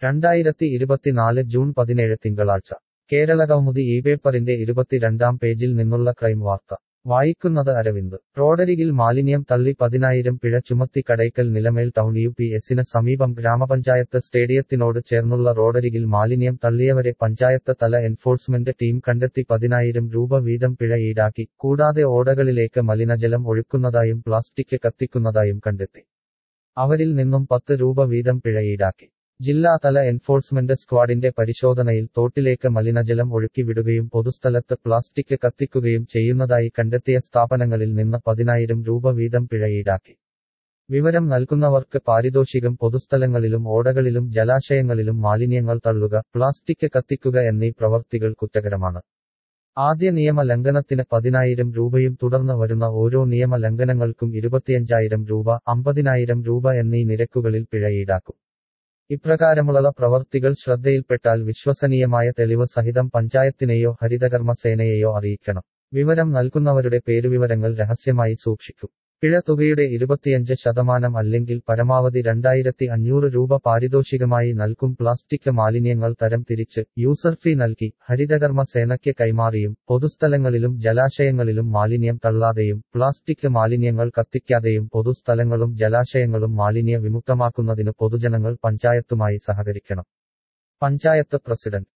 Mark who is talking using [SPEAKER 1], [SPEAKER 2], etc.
[SPEAKER 1] രണ്ടായിരത്തി ഇരുപത്തിനാല് ജൂൺ പതിനേഴ് തിങ്കളാഴ്ച കേരളകൗമുദി ഈ പേപ്പറിന്റെ ഇരുപത്തിരണ്ടാം പേജിൽ നിന്നുള്ള ക്രൈം വാർത്ത വായിക്കുന്നത് അരവിന്ദ് റോഡരികിൽ മാലിന്യം തള്ളി പതിനായിരം പിഴ ചുമത്തി Kadakkal Nilamel town U P എസിന് സമീപം ഗ്രാമപഞ്ചായത്ത് സ്റ്റേഡിയത്തിനോട് ചേർന്നുള്ള റോഡരികിൽ മാലിന്യം തള്ളിയവരെ പഞ്ചായത്ത് തല എൻഫോഴ്സ്മെന്റ് ടീം കണ്ടെത്തി പതിനായിരം രൂപ വീതം പിഴ ഈടാക്കി കൂടാതെ ഓടകളിലേക്ക് മലിനജലം ഒഴുക്കുന്നതായും പ്ലാസ്റ്റിക് കത്തിക്കുന്നതായും കണ്ടെത്തി അവരിൽ നിന്നും പത്ത് രൂപ വീതം പിഴ ഈടാക്കി ജില്ലാതല എൻഫോഴ്സ്മെന്റ് സ്ക്വാഡിന്റെ പരിശോധനയിൽ തോട്ടിലേക്ക് മലിനജലം ഒഴുക്കി വിടുകയും പൊതുസ്ഥലത്ത് പ്ലാസ്റ്റിക് കത്തിക്കുകയും ചെയ്യുന്നതായി കണ്ടെത്തിയ സ്ഥാപനങ്ങളിൽ നിന്ന് പതിനായിരം രൂപ വീതം പിഴ ഈടാക്കി വിവരം നൽകുന്നവർക്ക് പാരിതോഷികം പൊതുസ്ഥലങ്ങളിലും ഓടകളിലും ജലാശയങ്ങളിലും മാലിന്യങ്ങൾ തള്ളുക പ്ലാസ്റ്റിക് കത്തിക്കുക എന്നീ പ്രവർത്തികൾ കുറ്റകരമാണ് ആദ്യ നിയമ ലംഘനത്തിന് പതിനായിരം രൂപയും തുടർന്ന് വരുന്ന ഓരോ നിയമ ലംഘനങ്ങൾക്കും ഇരുപത്തിയഞ്ചായിരം രൂപ അമ്പതിനായിരം രൂപ എന്നീ നിരക്കുകളിൽ പിഴ ഈടാക്കും ഇപ്രകാരമുള്ള പ്രവർത്തികൾ ശ്രദ്ധയിൽപ്പെട്ടാൽ വിശ്വസനീയമായ തെളിവ് സഹിതം പഞ്ചായത്തിനെയോ ഹരിതകർമ്മസേനയെയോ അറിയിക്കണം വിവരം നൽകുന്നവരുടെ പേരുവിവരങ്ങൾ രഹസ്യമായി സൂക്ഷിക്കും പിഴ തുകയുടെ ഇരുപത്തിയഞ്ച് ശതമാനം അല്ലെങ്കിൽ പരമാവധി രണ്ടായിരത്തി അഞ്ഞൂറ് രൂപ പാരിതോഷികമായി നൽകും പ്ലാസ്റ്റിക് മാലിന്യങ്ങൾ തരം തിരിച്ച് യൂസർ ഫീ നൽകി ഹരിതകർമ്മ സേനയ്ക്ക് കൈമാറിയും പൊതുസ്ഥലങ്ങളിലും ജലാശയങ്ങളിലും മാലിന്യം തള്ളാതെയും പ്ലാസ്റ്റിക് മാലിന്യങ്ങൾ കത്തിക്കാതെയും പൊതുസ്ഥലങ്ങളും ജലാശയങ്ങളും മാലിന്യ വിമുക്തമാക്കുന്നതിന് പൊതുജനങ്ങൾ പഞ്ചായത്തുമായി സഹകരിക്കണം പഞ്ചായത്ത് പ്രസിഡന്റ്